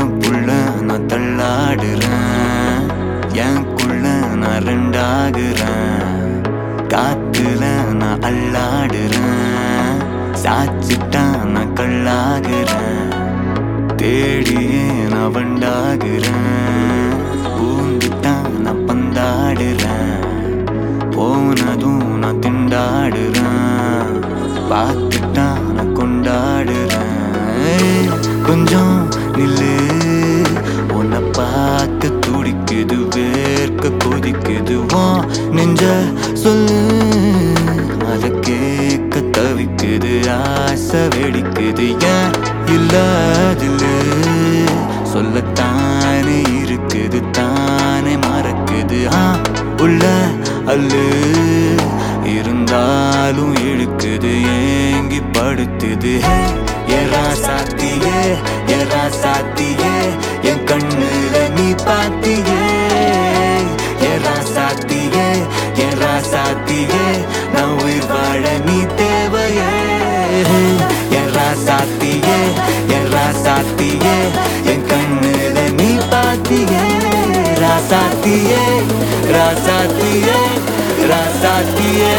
என் புள்ள நான் தள்ளாடுறேன் எனக்குள்ள நான் ரெண்டாகுறேன் காத்துல நான் அல்லாடுறேன் சாச்சிட்டா நான் கல்லாகுறேன் தேடியே நான் வண்டாகுறேன் பூந்துட்டான் நான் பந்தாடுறேன் போனதும் நான் திண்டாடுறேன் பார்த்துட்டா நான் கொண்டாடுறேன் ஏய், கொஞ்சம் நில்லு உன்னை பார்த்து துடிக்குது வேர்க்க கொதிக்குது வா நெஞ்ச சொல்லு அதை கேட்க தவிக்குது ஆசை வெடிக்குது ஏன் இல்லாதில்ல சொல்லத்தானே இருக்குது தானே மறக்குது ஆ உள்ள அல்லு இருந்தாலும் இழுக்குது ஏங்கி படுத்துது எரா சாத்தியே எரா சாத்தியே என் கண்ணுல நீ பாத்தியே எரா சாத்தியே எரா சாத்தியே நான் உயிர் வாழ நீ தேவையே எரா சாத்தியே எரா சாத்தியே என் கண்ணுல நீ பாத்தியே ராசாத்தியே ராசாத்தியே ராசாத்தியே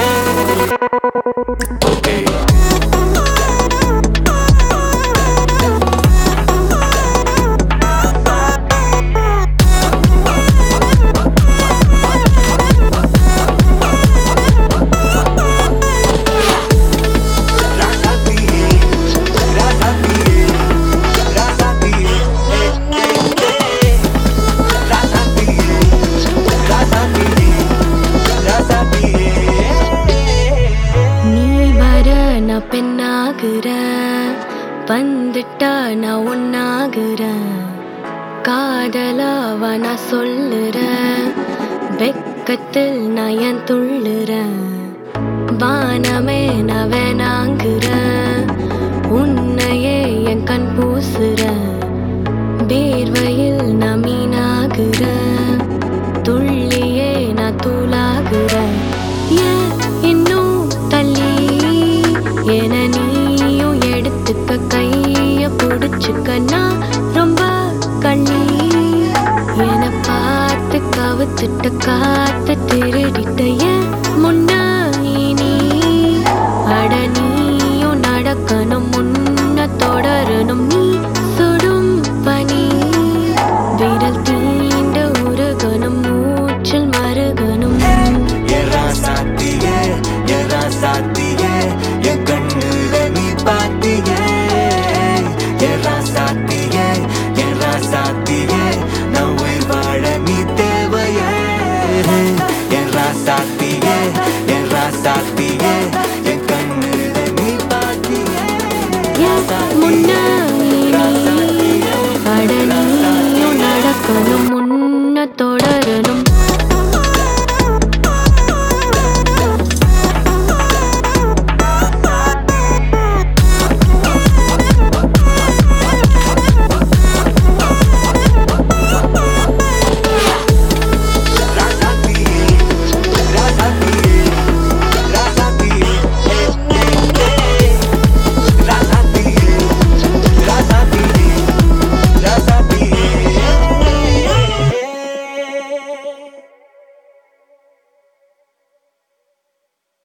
Okay. நீ வர நான் பெண்ணாகுற வந்துட்டா நான் ஒன்னாகுற காதலாவ நான் சொல்லுறேன் வெக்கத்தில் நான் என் துள்ளுறேன் வானமே நான் வேணாங்குறேன் உன்னையே என் கண் பூசுறேன் வேர்வையில் நான் மீனாகுறேன் துள்ளியே நான் தூளாகுறேன் ஏன் இன்னும் தள்ளி என நீயும் எடுத்துக்க கைய பிடிச்சுக்க நான் ரொம்ப கள்ளி என பார்த்து கவுத்துட்ட கால்